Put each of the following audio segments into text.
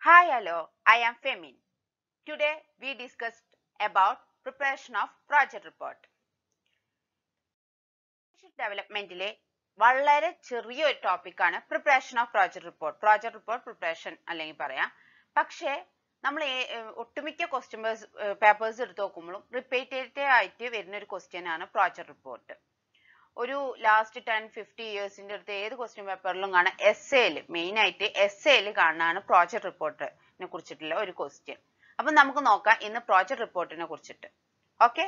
Hi, hello, I am Femin. Today we discussed about preparation of project report. ഡെവലപ്മെന്റിലെ വളരെ ചെറിയൊരു ടോപ്പിക്കാണ് preparation of project report project report preparation അല്ലെങ്കിൽ പറയാം പക്ഷേ നമ്മൾ ഒട്ടുമിക്ക ക്വസ്റ്റ്യൻ പേപ്പേഴ്സ് എടുത്ത് നോക്കുമ്പോഴും റിപ്പീറ്റേറ്റീവ് ആയിട്ട് വരുന്ന ഒരു ക്വസ്റ്റ്യൻ ആണ് പ്രോജക്ട് റിപ്പോർട്ട് ഒരു ലാസ്റ്റ് ടെൻ ഫിഫ്റ്റി ഇയേഴ്സിന്റെ അടുത്ത് ഏത് ക്വസ്റ്റ്യൻ പേപ്പറിലും കാണാം എസ് എയിൽ മെയിൻ ആയിട്ട് എസ് എയിൽ കാണാനാണ് പ്രോജക്ട് റിപ്പോർട്ടിനെ കുറിച്ചിട്ടുള്ള ഒരു ക്വസ്റ്റ്യൻ അപ്പൊ നമുക്ക് നോക്കാം ഇന്ന് പ്രോജക്ട് റിപ്പോർട്ടിനെ കുറിച്ചിട്ട് okay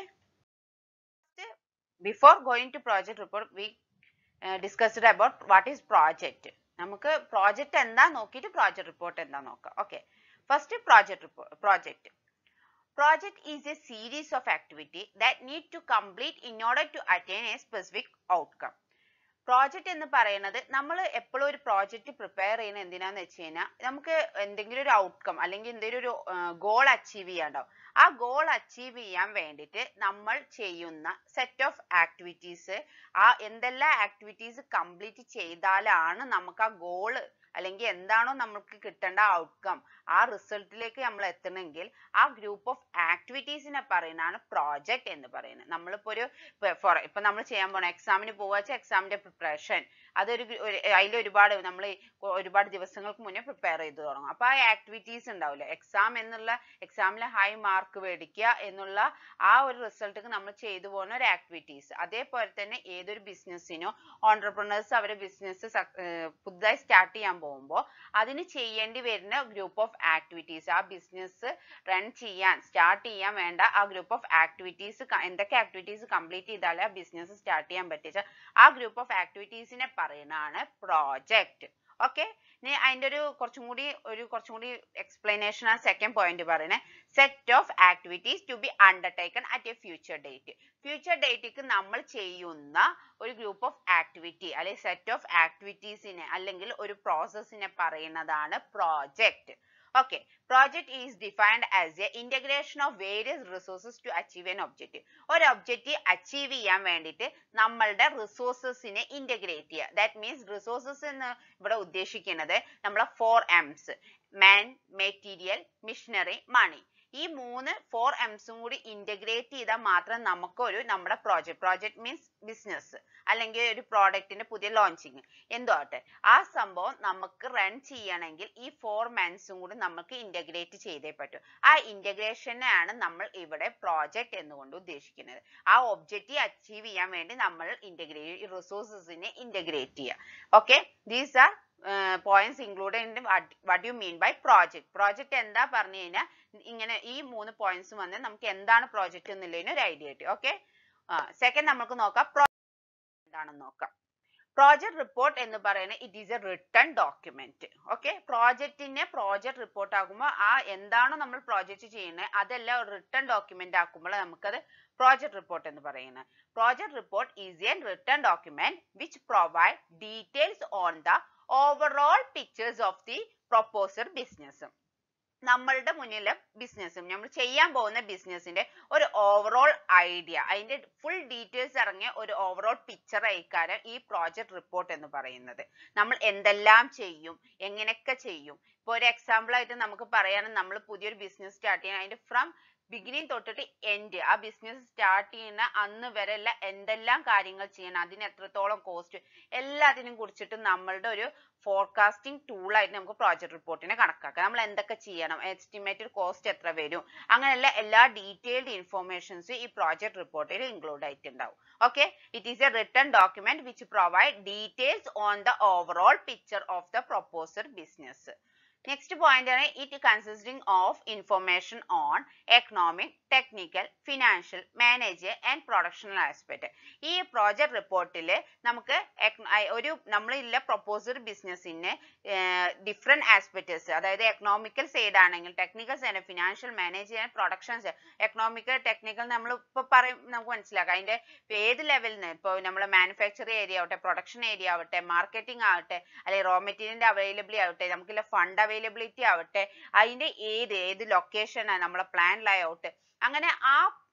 before going to project report we discussed about what is project നമുക്ക് പ്രോജക്റ്റ് എന്താ നോക്കിയിട്ട് പ്രോജക്ട് റിപ്പോർട്ട് എന്താ നോക്കാം okay first project report project Project is a series of activity that need to complete in order to attain a specific outcome. Project എന്ന് പറയുന്നത് നമ്മൾ എപ്പോഴും ഒരു പ്രോജക്റ്റ് പ്രിപ്പയർ ചെയ്യുന്നത് എന്തിനാന്ന് വെച്ച് കഴിഞ്ഞാൽ നമുക്ക് എന്തെങ്കിലും ഒരു ഔട്ട്കം അല്ലെങ്കിൽ എന്തെങ്കിലും ഒരു ഗോൾ അച്ചീവ് ചെയ്യാണ്ടാവും ആ ഗോൾ അച്ചീവ് ചെയ്യാൻ വേണ്ടിയിട്ട് നമ്മൾ ചെയ്യുന്ന സെറ്റ് ഓഫ് ആക്ടിവിറ്റീസ് ആ എന്തെല്ലാം ആക്ടിവിറ്റീസ് കംപ്ലീറ്റ് ചെയ്താലാണ് നമുക്ക് ആ ഗോള് അല്ലെങ്കിൽ എന്താണോ നമുക്ക് കിട്ടേണ്ട ഔട്ട്കം ആ റിസൾട്ടിലേക്ക് നമ്മൾ എത്തണമെങ്കിൽ ആ ഗ്രൂപ്പ് ഓഫ് ആക്ടിവിറ്റീസിനെ പറയുന്നതാണ് പ്രോജക്റ്റ് എന്ന് പറയുന്നത് നമ്മളിപ്പോ ഒരു ഫോർ ഇപ്പൊ നമ്മൾ ചെയ്യാൻ പോണ എക്സാമിന് പോവാ വെച്ചാൽ എക്സാമിന്റെ പ്രിപ്പറേഷൻ അതൊരു അതിൽ ഒരുപാട് നമ്മൾ ഒരുപാട് ദിവസങ്ങൾക്ക് മുന്നേ പ്രിപ്പയർ ചെയ്ത് തുടങ്ങും അപ്പൊ ആ ആക്ടിവിറ്റീസ് ഉണ്ടാവില്ല എക്സാം എന്നുള്ള എക്സാമിൽ ഹൈ മാർക്ക് മേടിക്കുക എന്നുള്ള ആ ഒരു റിസൾട്ടിക്ക് നമ്മൾ ചെയ്തു പോകുന്ന ഒരു ആക്ടിവിറ്റീസ് അതേപോലെ തന്നെ ഏതൊരു ബിസിനസ്സിനോ ഓണ്ടർപ്രണേഴ്സ് അവരുടെ ബിസിനസ് പുതുതായി സ്റ്റാർട്ട് ചെയ്യാൻ പോകുമ്പോൾ അതിന് ചെയ്യേണ്ടി വരുന്ന ഗ്രൂപ്പ് ഓഫ് ആക്ടിവിറ്റീസ് ആ ബിസിനസ് റൺ ചെയ്യാൻ സ്റ്റാർട്ട് ചെയ്യാൻ വേണ്ട ആ ഗ്രൂപ്പ് ഓഫ് ആക്ടിവിറ്റീസ് എന്തൊക്കെ ആക്ടിവിറ്റീസ് കംപ്ലീറ്റ് ചെയ്താലേ ആ ബിസിനസ് സ്റ്റാർട്ട് ചെയ്യാൻ പറ്റിച്ച ആ ഗ്രൂപ്പ് ഓഫ് ആക്ടിവിറ്റീസിനെ പറയുന്നതാണ് പ്രോജക്റ്റ് ഓക്കെ ഇനി അതിന്റെ ഒരു കുറച്ചും കൂടി ഒരു കുറച്ചും കൂടി എക്സ്പ്ലനേഷൻ ആണ് സെക്കൻഡ് പോയിന്റ് പറയുന്നത് set of activities to be undertaken at a future date future ഡേറ്റിക്ക് നമ്മൾ ചെയ്യുന്ന ഒരു ഗ്രൂപ്പ് ഓഫ് ആക്ടിവിറ്റി അല്ലെങ്കിൽ സെറ്റ് ഓഫ് ആക്ടിവിറ്റീസിനെ അല്ലെങ്കിൽ ഒരു പ്രോസസ്സിനെ പറയുന്നതാണ് project okay project is defined as a integration of various resources to achieve an objective ഒരു ഒബ്ജക്റ്റീവ് അച്ചീവ് ചെയ്യാൻ വേണ്ടിയിട്ട് നമ്മളുടെ റിസോഴ്സസിനെ ഇന്റഗ്രേറ്റ് ചെയ്യുക ദാറ്റ് മീൻസ് റിസോഴ്സസ് എന്ന് ഇവിടെ ഉദ്ദേശിക്കുന്നത് നമ്മളെ four Ms man material machinery money ഈ മൂന്ന് ഫോർ എംസും കൂടി ഇന്റഗ്രേറ്റ് ചെയ്താൽ മാത്രം നമുക്കൊരു നമ്മുടെ പ്രോജക്റ്റ് പ്രോജക്റ്റ് മീൻസ് ബിസിനസ് അല്ലെങ്കിൽ ഒരു പ്രോഡക്റ്റിന്റെ പുതിയ ലോഞ്ചിങ് എന്തോ ആട്ടെ ആ സംഭവം നമുക്ക് റൺ ചെയ്യണമെങ്കിൽ ഈ ഫോർ മെൻസും കൂടി നമുക്ക് ഇന്റഗ്രേറ്റ് ചെയ്തേ പറ്റൂ ആ ഇന്റഗ്രേഷനാണ് നമ്മൾ ഇവിടെ പ്രോജക്റ്റ് എന്നുകൊണ്ട് ഉദ്ദേശിക്കുന്നത് ആ ഒബ്ജക്റ്റീവ് അച്ചീവ് ചെയ്യാൻ വേണ്ടി നമ്മൾ ഇന്റഗ്രേറ്റ് റിസോഴ്സസിനെ ഇന്റഗ്രേറ്റ് ചെയ്യുക okay these are points include in what you mean by project project എന്താ പറഞ്ഞു കഴിഞ്ഞാൽ ഇങ്ങനെ ഈ മൂന്ന് പോയിന്റ്സ് വന്ന് നമുക്ക് എന്താണ് പ്രോജക്റ്റ് എന്നുള്ളതിന് ഒരു ഐഡിയ കിട്ടി ഓക്കെ സെക്കൻഡ് നമുക്ക് നോക്കാം എന്താണെന്ന് നോക്കാം പ്രോജക്റ്റ് റിപ്പോർട്ട് എന്ന് പറയുന്നത് it is a written document okay പ്രോജക്റ്റിനെ പ്രോജക്റ്റ് റിപ്പോർട്ട് ആകുമ്പോൾ ആ എന്താണോ നമ്മൾ പ്രോജക്റ്റ് ചെയ്യുന്നത് അതെല്ലാം റിട്ടേൺ ഡോക്യുമെന്റ് ആക്കുമ്പോൾ നമുക്കത് പ്രോജക്റ്റ് റിപ്പോർട്ട് എന്ന് പറയുന്നത് project report is a written document which provide details on the overall pictures of the proposer business നമ്മളുടെ മുന്നിലെ ബിസിനസ്സും നമ്മൾ ചെയ്യാൻ പോകുന്ന ബിസിനസിന്റെ ഒരു ഓവറോൾ ഐഡിയ അതിന്റെ ഫുൾ ഡീറ്റെയിൽസ് ഇറങ്ങിയ ഒരു ഓവറോൾ പിക്ചർ ആയിക്കാരം ഈ പ്രോജക്റ്റ് റിപ്പോർട്ട് എന്ന് പറയുന്നത് നമ്മൾ എന്തെല്ലാം ചെയ്യും എങ്ങനെയൊക്കെ ചെയ്യും ഇപ്പൊ ഒരു എക്സാമ്പിൾ ആയിട്ട് നമുക്ക് പറയാനും നമ്മൾ പുതിയൊരു ബിസിനസ് സ്റ്റാർട്ട് ചെയ്യാൻ അതിന്റെ ഫ്രം ബിഗിനിങ് തൊട്ടിട്ട് എൻഡ് ആ ബിസിനസ് സ്റ്റാർട്ട് ചെയ്യുന്ന അന്ന് വരെ എന്തെല്ലാം കാര്യങ്ങൾ ചെയ്യണം അതിന് എത്രത്തോളം കോസ്റ്റ് എല്ലാത്തിനും കുറിച്ചിട്ട് നമ്മളുടെ ഒരു ഫോർകാസ്റ്റിംഗ് ടൂൾ ആയിട്ട് നമുക്ക് പ്രോജക്റ്റ് റിപ്പോർട്ടിനെ കണക്കാക്കാം നമ്മൾ എന്തൊക്കെ ചെയ്യണം എസ്റ്റിമേറ്റഡ് കോസ്റ്റ് എത്ര വരും അങ്ങനെയുള്ള എല്ലാ ഡീറ്റെയിൽഡ് ഇൻഫോർമേഷൻസ് ഈ പ്രോജക്റ്റ് റിപ്പോർട്ടിൽ ഇൻക്ലൂഡ് ആയിട്ടുണ്ടാവും okay it is a written document which provide details on the overall picture of the proposer business next point ആണ് it consisting of information on economic technical financial manager and productional aspect ഈ project റിപ്പോർട്ടിൽ നമുക്ക് ഒരു നമ്മളില്ല proposer ബിസിനസ്സിന് different aspects അതായത് economical side ആണെങ്കിൽ technical side financial manager and production economical technical നമ്മൾ ഇപ്പൊ പറയും നമുക്ക് മനസ്സിലാക്കാം അതിന്റെ ഏത് ലെവലിൽ നിന്ന് ഇപ്പോൾ നമ്മൾ മാനുഫാക്ചറിങ് ഏരിയ ആവട്ടെ പ്രൊഡക്ഷൻ ഏരിയ ആവട്ടെ മാർക്കറ്റിംഗ് ആവട്ടെ അല്ലെങ്കിൽ റോ മെറ്റീരിയലിന്റെ അവൈലബിലിറ്റി ആവട്ടെ നമുക്കില്ല ഫണ്ട് അവൈലബിലിറ്റി ആവട്ടെ അതിന്റെ ഏത് ഏത് ലൊക്കേഷൻ നമ്മളെ പ്ലാൻ ലൈഔട്ട് അങ്ങനെ ആ